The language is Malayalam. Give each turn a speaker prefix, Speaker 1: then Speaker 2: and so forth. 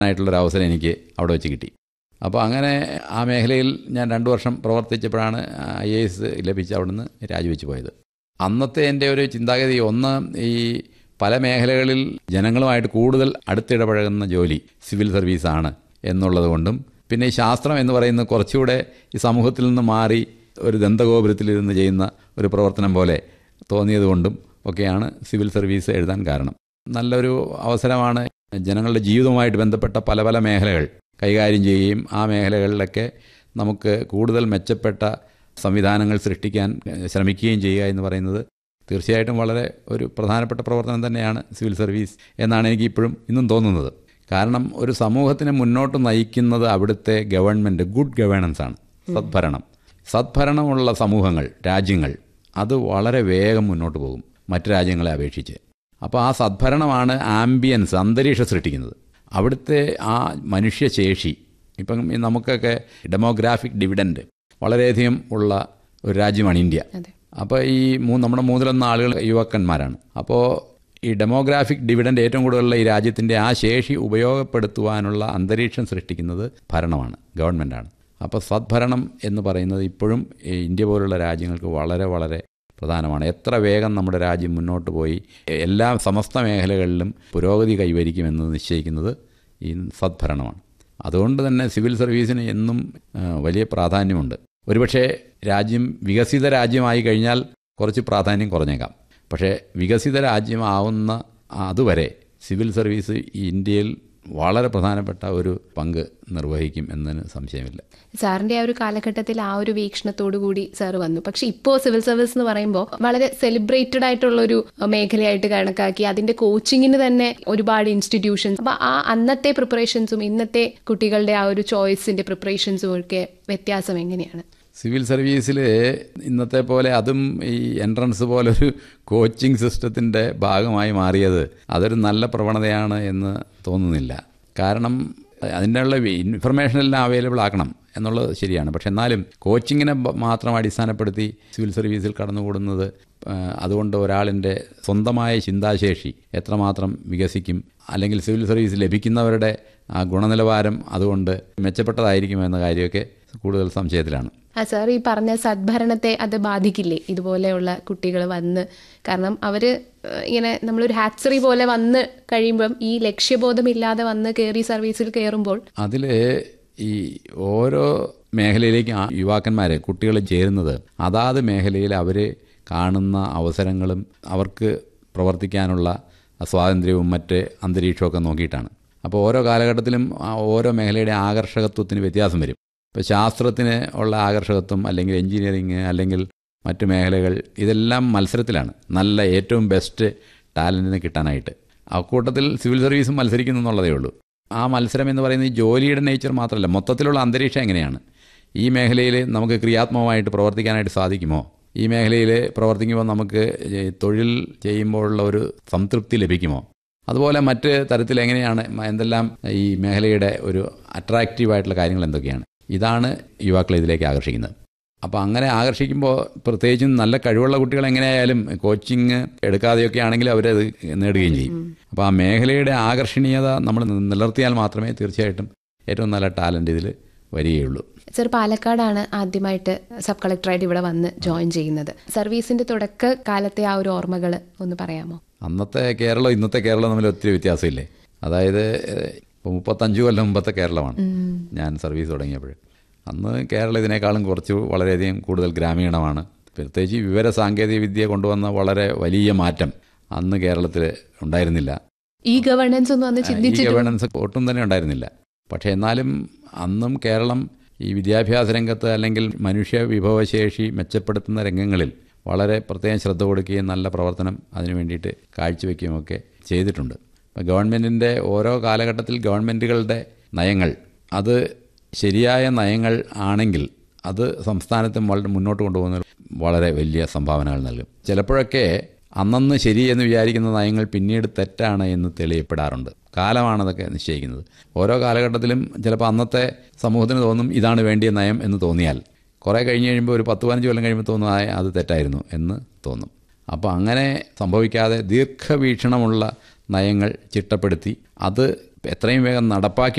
Speaker 1: ആയിട്ടുള്ളൊരു അവസരം എനിക്ക് അവിടെ വെച്ച് കിട്ടി അപ്പോൾ അങ്ങനെ ആ മേഖലയിൽ ഞാൻ രണ്ട് വർഷം പ്രവർത്തിച്ചപ്പോഴാണ് ഐ എ എസ് ലഭിച്ച് അവിടുന്ന് രാജിവെച്ച് പോയത് അന്നത്തെ എൻ്റെ ഒരു ചിന്താഗതി ഒന്ന് ഈ പല മേഖലകളിൽ ജനങ്ങളുമായിട്ട് കൂടുതൽ അടുത്തിടപഴകുന്ന ജോലി സിവിൽ സർവീസാണ് എന്നുള്ളത് കൊണ്ടും പിന്നെ ഈ ശാസ്ത്രം എന്ന് പറയുന്നത് കുറച്ചുകൂടെ ഈ സമൂഹത്തിൽ നിന്ന് മാറി ഒരു ദന്തഗോപുരത്തിലിരുന്ന് ചെയ്യുന്ന ഒരു പ്രവർത്തനം പോലെ തോന്നിയതുകൊണ്ടും ഒക്കെയാണ് സിവിൽ സർവീസ് എഴുതാൻ കാരണം നല്ലൊരു അവസരമാണ് ജനങ്ങളുടെ ജീവിതവുമായിട്ട് ബന്ധപ്പെട്ട പല പല മേഖലകൾ കൈകാര്യം ചെയ്യുകയും ആ മേഖലകളിലൊക്കെ നമുക്ക് കൂടുതൽ മെച്ചപ്പെട്ട സംവിധാനങ്ങൾ സൃഷ്ടിക്കാൻ ശ്രമിക്കുകയും ചെയ്യുക എന്ന് പറയുന്നത് തീർച്ചയായിട്ടും വളരെ ഒരു പ്രധാനപ്പെട്ട പ്രവർത്തനം തന്നെയാണ് സിവിൽ സർവീസ് എന്നാണ് എനിക്ക് ഇപ്പോഴും ഇന്നും തോന്നുന്നത് കാരണം ഒരു സമൂഹത്തിനെ മുന്നോട്ട് നയിക്കുന്നത് അവിടുത്തെ ഗവൺമെൻറ് ഗുഡ് ഗവേണൻസ് ആണ് സദ്ഭരണം സദ്ഭരണമുള്ള സമൂഹങ്ങൾ രാജ്യങ്ങൾ അത് വളരെ വേഗം മുന്നോട്ട് പോകും മറ്റു രാജ്യങ്ങളെ അപേക്ഷിച്ച് അപ്പോൾ ആ സദ്ഭരണമാണ് ആംബിയൻസ് അന്തരീക്ഷം സൃഷ്ടിക്കുന്നത് അവിടുത്തെ ആ മനുഷ്യശേഷി ഇപ്പം നമുക്കൊക്കെ ഡെമോഗ്രാഫിക് ഡിവിഡൻഡ് വളരെയധികം ഉള്ള ഒരു രാജ്യമാണ് ഇന്ത്യ
Speaker 2: അതെ
Speaker 1: അപ്പോൾ ഈ മൂ നമ്മുടെ മൂന്നിലൊന്ന് ആളുകൾ യുവാക്കന്മാരാണ് അപ്പോൾ ഈ ഡെമോഗ്രാഫിക് ഡിവിഡൻഡ് ഏറ്റവും കൂടുതലുള്ള ഈ രാജ്യത്തിൻ്റെ ആ ശേഷി ഉപയോഗപ്പെടുത്തുവാനുള്ള അന്തരീക്ഷം സൃഷ്ടിക്കുന്നത് ഭരണമാണ് ഗവൺമെൻറ്റാണ് അപ്പോൾ സദ്ഭരണം എന്ന് പറയുന്നത് ഇപ്പോഴും ഈ ഇന്ത്യ പോലുള്ള രാജ്യങ്ങൾക്ക് വളരെ വളരെ പ്രധാനമാണ് എത്ര വേഗം നമ്മുടെ രാജ്യം മുന്നോട്ട് പോയി എല്ലാ സമസ്ത മേഖലകളിലും പുരോഗതി കൈവരിക്കുമെന്ന് നിശ്ചയിക്കുന്നത് ഈ സദ്ഭരണമാണ് അതുകൊണ്ട് തന്നെ സിവിൽ സർവീസിന് എന്നും ആ, വലിയ പ്രാധാന്യമുണ്ട് ഒരുപക്ഷെ രാജ്യം വികസിത രാജ്യമായി കഴിഞ്ഞാൽ കുറച്ച് പ്രാധാന്യം കുറഞ്ഞേക്കാം പക്ഷേ വികസിത രാജ്യമാവുന്ന അതുവരെ സിവിൽ സർവീസ് ഈ ഇന്ത്യയിൽ വളരെ പ്രധാനപ്പെട്ട ഒരു പങ്ക് നിർവഹിക്കും എന്നതിന് സംശയമില്ല
Speaker 2: സാറിന്റെ ആ ഒരു കാലഘട്ടത്തിൽ ആ ഒരു വീക്ഷണത്തോടു കൂടി സാർ വന്നു പക്ഷെ ഇപ്പോൾ സിവിൽ സർവീസ് എന്ന് പറയുമ്പോൾ വളരെ സെലിബ്രേറ്റഡ് ആയിട്ടുള്ള ഒരു മേഖലയായിട്ട് കണക്കാക്കി അതിന്റെ കോച്ചിങ്ങിന് തന്നെ ഒരുപാട് ഇൻസ്റ്റിറ്റ്യൂഷൻസ് അപ്പൊ ആ അന്നത്തെ പ്രിപ്പറേഷൻസും ഇന്നത്തെ കുട്ടികളുടെ ആ ഒരു ചോയ്സിന്റെ പ്രിപ്പറേഷൻസും ഒക്കെ വ്യത്യാസം എങ്ങനെയാണ്
Speaker 1: സിവിൽ സർവീസിൽ ഇന്നത്തെ പോലെ അതും ഈ എൻട്രൻസ് പോലൊരു കോച്ചിങ് സിസ്റ്റത്തിൻ്റെ ഭാഗമായി മാറിയത് അതൊരു നല്ല പ്രവണതയാണ് എന്ന് തോന്നുന്നില്ല കാരണം അതിൻ്റെ ഉള്ള ഇൻഫർമേഷൻ എല്ലാം അവൈലബിൾ ആക്കണം എന്നുള്ളത് ശരിയാണ് പക്ഷെ എന്നാലും കോച്ചിങ്ങിനെ ബ- മാത്രം അടിസ്ഥാനപ്പെടുത്തി സിവിൽ സർവീസിൽ കടന്നുകൂടുന്നത് ആ, അതുകൊണ്ട് ഒരാളിൻ്റെ സ്വന്തമായ ചിന്താശേഷി എത്രമാത്രം വികസിക്കും അല്ലെങ്കിൽ സിവിൽ സർവീസ് ലഭിക്കുന്നവരുടെ ആ ഗുണനിലവാരം അതുകൊണ്ട് മെച്ചപ്പെട്ടതായിരിക്കും എന്ന കാര്യമൊക്കെ കൂടുതൽ സംശയത്തിലാണ്
Speaker 2: ആ സാർ ഈ പറഞ്ഞ സദ്ഭരണത്തെ അത് ബാധിക്കില്ലേ ഇതുപോലെയുള്ള കുട്ടികൾ വന്ന് കാരണം അവര് ഏഹ്, ഇങ്ങനെ നമ്മളൊരു ഹാച്ചറി പോലെ വന്ന് കഴിയുമ്പം ഈ ലക്ഷ്യബോധമില്ലാതെ വന്ന് കയറി സർവീസിൽ കയറുമ്പോൾ
Speaker 1: അതിൽ ഈ ഓരോ മേഖലയിലേക്ക് ആ യുവാക്കന്മാർ കുട്ടികൾ ചേരുന്നത് അതാത് മേഖലയിൽ അവർ കാണുന്ന അവസരങ്ങളും അവർക്ക് പ്രവർത്തിക്കാനുള്ള സ്വാതന്ത്ര്യവും മറ്റ് അന്തരീക്ഷമൊക്കെ നോക്കിയിട്ടാണ് അപ്പോൾ ഓരോ കാലഘട്ടത്തിലും ആ ഓരോ മേഖലയുടെ ആകർഷകത്വത്തിന് വ്യത്യാസം വരും ഇപ്പോൾ ശാസ്ത്രത്തിന് ഉള്ള ആകർഷകത്വം അല്ലെങ്കിൽ എഞ്ചിനീയറിങ് അല്ലെങ്കിൽ മറ്റ് മേഖലകൾ ഇതെല്ലാം മത്സരത്തിലാണ് നല്ല ഏറ്റവും ബെസ്റ്റ് ടാലൻറ്റിനെ കിട്ടാനായിട്ട് അക്കൂട്ടത്തിൽ സിവിൽ സർവീസും മത്സരിക്കുന്നു എന്നുള്ളതേ ഉള്ളൂ ആ മത്സരം എന്ന് പറയുന്നത് ഈ ജോലിയുടെ നേച്ചർ മാത്രമല്ല മൊത്തത്തിലുള്ള അന്തരീക്ഷം എങ്ങനെയാണ് ഈ മേഖലയിൽ നമുക്ക് ക്രിയാത്മകമായിട്ട് പ്രവർത്തിക്കാനായിട്ട് സാധിക്കുമോ ഈ മേഖലയിൽ പ്രവർത്തിക്കുമ്പോൾ നമുക്ക് ഈ തൊഴിൽ ചെയ്യുമ്പോഴുള്ള ഒരു സംതൃപ്തി ലഭിക്കുമോ അതുപോലെ മറ്റ് തരത്തിൽ എങ്ങനെയാണ് മ- എന്തെല്ലാം ഈ മേഖലയുടെ ഒരു അട്രാക്റ്റീവായിട്ടുള്ള കാര്യങ്ങൾ എന്തൊക്കെയാണ് ഇതാണ് യുവാക്കളെ ഇതിലേക്ക് ആകർഷിക്കുന്നത് അപ്പോൾ അങ്ങനെ ആകർഷിക്കുമ്പോൾ പ്രത്യേകിച്ചും നല്ല കഴിവുള്ള കുട്ടികൾ എങ്ങനെയായാലും കോച്ചിങ് എടുക്കാതെയൊക്കെ ആണെങ്കിൽ അവരത് നേടുകയും ചെയ്യും അപ്പോൾ ആ മേഖലയുടെ ആകർഷണീയത നമ്മൾ നിലനിർത്തിയാൽ മാത്രമേ തീർച്ചയായിട്ടും ഏറ്റവും നല്ല ടാലൻ്റ് ഇതിൽ വരികയുള്ളൂ
Speaker 2: സർ പാലക്കാടാണ് ആദ്യമായിട്ട് സബ് കളക്ടറായിട്ട് ഇവിടെ വന്ന് ജോയിൻ ചെയ്യുന്നത് സർവീസിന്റെ തുടക്ക കാലത്തെ ആ ഒരു ഓർമ്മകൾ ഒന്ന് പറയാമോ
Speaker 1: അന്നത്തെ കേരളം ഇന്നത്തെ കേരളം തമ്മിൽ ഒത്തിരി വ്യത്യാസമില്ലേ അതായത് ഇപ്പോൾ മുപ്പത്തഞ്ച് കൊല്ലം മുമ്പത്തെ കേരളമാണ് ഞാൻ സർവീസ് തുടങ്ങിയപ്പോൾ അന്ന് കേരളം ഇതിനേക്കാളും കുറച്ച് വളരെയധികം കൂടുതൽ ഗ്രാമീണമാണ് പ്രത്യേകിച്ച് ഈ വിവര സാങ്കേതിക വിദ്യ കൊണ്ടുവന്ന വളരെ വലിയ മാറ്റം അന്ന് കേരളത്തിൽ ഉണ്ടായിരുന്നില്ല
Speaker 2: ഈ ഗവേണൻസ് ഒന്ന് വന്ന്
Speaker 1: ഈ
Speaker 2: ചിന്തിച്ചിട്ട്
Speaker 1: ഗവേണൻസ് ഒട്ടും തന്നെ ഉണ്ടായിരുന്നില്ല പക്ഷേ എന്നാലും അന്നും കേരളം ഈ വിദ്യാഭ്യാസ രംഗത്ത് അല്ലെങ്കിൽ മനുഷ്യ വിഭവശേഷി മെച്ചപ്പെടുത്തുന്ന രംഗങ്ങളിൽ വളരെ പ്രത്യേകം ശ്രദ്ധ കൊടുക്കുകയും നല്ല പ്രവർത്തനം അതിനു വേണ്ടിയിട്ട് കാഴ്ചവെക്കുകയും ഒക്കെ ചെയ്തിട്ടുണ്ട് ഇപ്പോൾ ഗവൺമെൻറ്റിൻ്റെ ഓരോ കാലഘട്ടത്തിൽ ഗവൺമെൻറ്റുകളുടെ നയങ്ങൾ അത് ശരിയായ നയങ്ങൾ ആണെങ്കിൽ അത് സംസ്ഥാനത്ത് വളരെ മുന്നോട്ട് കൊണ്ടുപോകുന്നതിൽ വളരെ വലിയ സംഭാവനകൾ നൽകും ചിലപ്പോഴൊക്കെ അന്നന്ന് ശരി എന്ന് വിചാരിക്കുന്ന നയങ്ങൾ പിന്നീട് തെറ്റാണ് എന്ന് തെളിയപ്പെടാറുണ്ട് കാലമാണതൊക്കെ നിശ്ചയിക്കുന്നത് ഓരോ കാലഘട്ടത്തിലും ചിലപ്പോൾ അന്നത്തെ സമൂഹത്തിന് തോന്നും ഇതാണ് വേണ്ടിയ നയം എന്ന് തോന്നിയാൽ കുറേ കഴിഞ്ഞ് കഴിയുമ്പോൾ ഒരു പത്ത് പതിനഞ്ച് കൊല്ലം കഴിയുമ്പോൾ തോന്നും "ആ, അത് തെറ്റായിരുന്നു എന്ന് തോന്നും അപ്പോൾ അങ്ങനെ സംഭവിക്കാതെ ദീർഘവീക്ഷണമുള്ള നയങ്ങൾ ചിട്ടപ്പെടുത്തി അത് എത്രയും വേഗം നടപ്പാക്കി